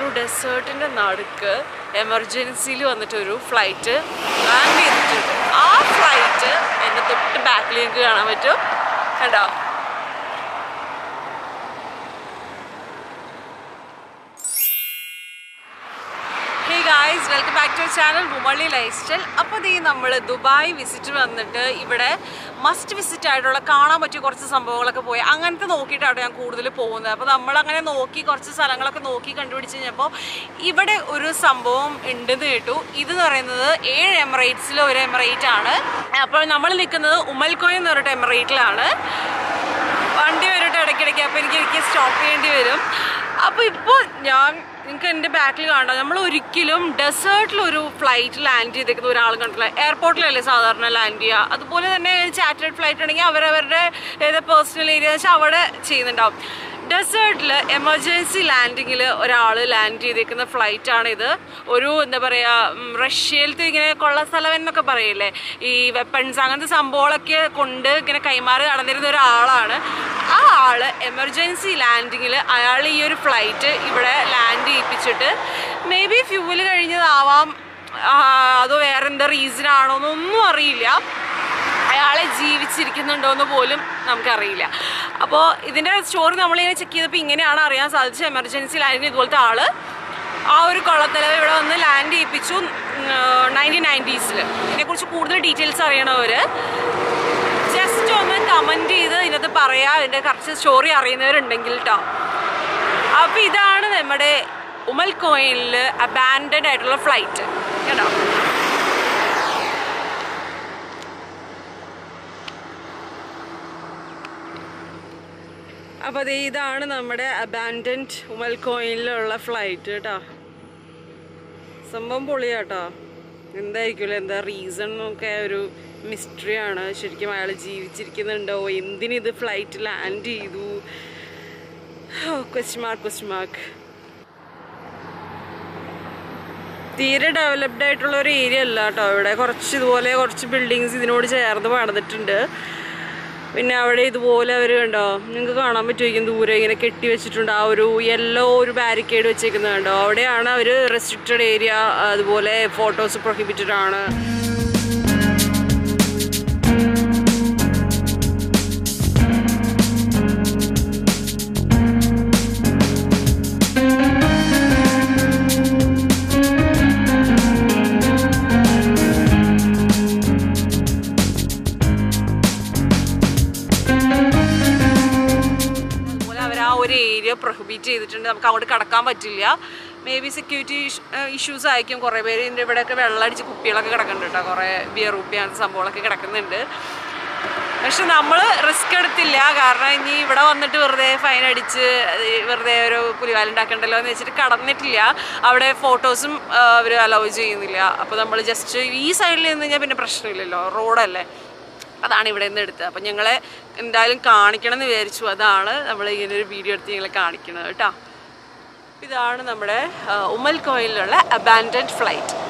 ഒരു ഡെസേർട്ടിൻ്റെ നടുക്ക് എമർജൻസിയിൽ വന്നിട്ടൊരു flight land ചെയ്തിട്ടുണ്ട് ആ ഫ്ലൈറ്റ് എൻ്റെ തൊട്ട് ബാക്കിൽ നിങ്ങൾക്ക് കാണാൻ പറ്റും കണ്ടോ hey guys welcome back to channel വുമള്ളി ലൈഫ് സ്റ്റൈൽ അപ്പോൾ ദേ നമ്മൾ ദുബായ് വിസിറ്റ് വന്നിട്ട് ഇവിടെ മസ്റ്റ് വിസിറ്റ് ആയിട്ടുള്ള കാണാൻ പറ്റിയ കുറച്ച് സംഭവങ്ങളൊക്കെ പോയി അങ്ങനത്തെ നോക്കിയിട്ടാണ് ഞാൻ കൂടുതൽ പോകുന്നത് അപ്പോൾ നമ്മൾ അങ്ങനെ നോക്കി കുറച്ച് സ്ഥലങ്ങളൊക്കെ നോക്കി കണ്ടുപിടിച്ച് കഴിഞ്ഞപ്പോൾ ഇവിടെ ഒരു സംഭവം ഉണ്ടെന്ന് കേട്ടു ഇതെന്ന് പറയുന്നത് ഏഴ് എമിറേറ്റ്സിലെ ഒരു എമിറേറ്റ് ആണ് അപ്പോൾ നമ്മൾ നിൽക്കുന്നത് ഉമൽക്കോയ് എന്ന് പറഞ്ഞിട്ട് എമിറേറ്റിലാണ് വണ്ടി വരട്ടെ ഇടയ്ക്കിടയ്ക്ക് അപ്പോൾ എനിക്ക് എനിക്ക് സ്റ്റോപ്പ് ചെയ്യേണ്ടി വരും അപ്പോൾ ഇപ്പോൾ ഞാൻ നിങ്ങൾക്ക് എൻ്റെ ബാക്കിൽ കാണാം നമ്മൾ ഒരിക്കലും ഡെസേർട്ടിൽ ഒരു ഫ്ലൈറ്റ് ലാൻഡ് ചെയ്തേക്കുന്ന ഒരാൾ കണ്ടില്ല എയർപോർട്ടിലല്ലേ സാധാരണ ലാൻഡ് ചെയ്യുക അതുപോലെ തന്നെ ചാറ്റേഡ് ഫ്ലൈറ്റ് ആണെങ്കിൽ അവരവരുടെ ഏത് പേഴ്സണൽ ഏരിയ വെച്ചാൽ അവിടെ ചെയ്യുന്നുണ്ടാവും ഡെസേർട്ടിൽ എമർജൻസി ലാൻഡിങ്ങിൽ ഒരാൾ ലാൻഡ് ചെയ്തേക്കുന്ന ഫ്ലൈറ്റാണ് ഇത് ഒരു എന്താ പറയുക റഷ്യയിലത്തെ ഇങ്ങനെ കൊള്ള സ്ഥലം എന്നൊക്കെ പറയില്ലേ ഈ വെപ്പൺസ് അങ്ങനത്തെ സംഭവങ്ങളൊക്കെ കൊണ്ട് ഇങ്ങനെ കൈമാറി നടന്നിരുന്ന ഒരാളാണ് ആ ആള് എമർജൻസി ലാൻഡിങ്ങിൽ അയാൾ ഈ ഒരു ഫ്ലൈറ്റ് ഇവിടെ ലാൻഡ് ചെയ്യിപ്പിച്ചിട്ട് മേ ബി ഫ്യൂവൽ കഴിഞ്ഞതാവാം ആ, അതോ വേറെ എന്താ റീസൺ ആണോ എന്നൊന്നും അറിയില്ല അയാളെ ജീവിച്ചിരിക്കുന്നുണ്ടോ എന്ന് പോലും നമുക്കറിയില്ല അപ്പോൾ ഇതിൻ്റെ സ്റ്റോറി നമ്മളിങ്ങനെ ചെക്ക് ചെയ്തപ്പോൾ ഇങ്ങനെയാണ് അറിയാൻ സാധിച്ചത് എമർജൻസി ലാൻഡിങ് ഇതുപോലത്തെ ആള് ആ ഒരു കൊള്ളത്തലവ് ഇവിടെ വന്ന് ലാൻഡ് ചെയ്യിപ്പിച്ചു നയൻറ്റീൻ നയൻറ്റീസിൽ ഇതിനെക്കുറിച്ച് കൂടുതൽ ഡീറ്റെയിൽസ് അറിയണവർ ജസ്റ്റ് ഒന്ന് കമൻറ്റ് ചെയ്ത് ഇതിനകത്ത് പറയാം ഇതിൻ്റെ കറക്റ്റ് സ്റ്റോറി അറിയുന്നവരുണ്ടെങ്കിൽ കേട്ടോ അപ്പോൾ ഇതാണ് നമ്മുടെ ഉമൽ കോയിനിൽ അബാൻഡഡ് ആയിട്ടുള്ള ഫ്ലൈറ്റ് കേട്ടോ അപ്പോൾ ദേ ഇതാണ് നമ്മുടെ അബാൻഡൻഡ് ഉമൽ കോയിനിലുള്ള ഫ്ലൈറ്റ് കേട്ടോ സംഭവം പൊളിയാട്ടോ എന്തായിരിക്കുമല്ലോ എന്താ റീസൺ എന്നൊക്കെ ഒരു മിസ്റ്ററി ആണ് ശരിക്കും അയാൾ ജീവിച്ചിരിക്കുന്നുണ്ടോ എന്തിനിത് ഫ്ലൈറ്റ് ലാൻഡ് ചെയ്തു ക്വസ്റ്റ്യൻ മാർക്ക് ക്വസ്റ്റ്യൻ മാർക്ക് തീരെ ഡെവലപ്ഡ് ആയിട്ടുള്ള ഒരു ഏരിയ അല്ല കേട്ടോ ഇവിടെ കുറച്ച് ഇതുപോലെ കുറച്ച് ബിൽഡിങ്സ് ഇതിനോട് ചേർന്ന് പണിതിട്ടുണ്ട് പിന്നെ അവിടെ ഇതുപോലെ അവർ കണ്ടോ നിങ്ങൾക്ക് കാണാൻ പറ്റുമായിരിക്കും ദൂരെ ഇങ്ങനെ കെട്ടി വെച്ചിട്ടുണ്ട് ആ ഒരു യെല്ലോ ഒരു ബാരിക്കേഡ് വെച്ചേക്കുന്നത് കണ്ടോ അവിടെയാണ് അവർ റെസ്ട്രിക്റ്റഡ് ഏരിയ അതുപോലെ ഫോട്ടോസ് പ്രൊഹിബിറ്റഡ് ആണ് അതുപോലെ അവർ ആ ഒരു ഏരിയ പ്രൊഹിബിറ്റ് ചെയ്തിട്ടുണ്ട് നമുക്ക് അങ്ങോട്ട് കടക്കാൻ പറ്റില്ല മേ ബി സെക്യൂരിറ്റി ഇഷ്യൂസ് ആയിരിക്കും കുറേ പേര് ഇതിൻ്റെ ഇവിടെയൊക്കെ വെള്ളമടിച്ച് കുപ്പികളൊക്കെ കിടക്കുന്നുണ്ട് കേട്ടോ കുറേ ബിയർ കുപ്പി അങ്ങനത്തെ സംഭവങ്ങളൊക്കെ കിടക്കുന്നുണ്ട് പക്ഷെ നമ്മൾ റിസ്ക് എടുത്തില്ല കാരണം ഇനി ഇവിടെ വന്നിട്ട് വെറുതെ ഫൈൻ അടിച്ച് അത് വെറുതെ ഒരു പുലിവാലുണ്ടാക്കണ്ടല്ലോ എന്ന് വെച്ചിട്ട് കടന്നിട്ടില്ല അവിടെ ഫോട്ടോസും അവർ അലൗ ചെയ്യുന്നില്ല അപ്പോൾ നമ്മൾ ജസ്റ്റ് ഈ സൈഡിൽ നിന്ന് കഴിഞ്ഞാൽ പിന്നെ പ്രശ്നമില്ലല്ലോ റോഡല്ലേ അതാണ് ഇവിടെ നിന്ന് എടുത്തത് അപ്പം ഞങ്ങളെ എന്തായാലും കാണിക്കണം എന്ന് വിചാരിച്ചു അതാണ് നമ്മൾ ഇങ്ങനെ ഒരു വീഡിയോ എടുത്ത് ഞങ്ങളെ കാണിക്കുന്നത് കേട്ടോ ഇതാണ് നമ്മുടെ ആ, ഉമൽ കോയിലുള്ള അബാൻഡൻഡ് ഫ്ലൈറ്റ്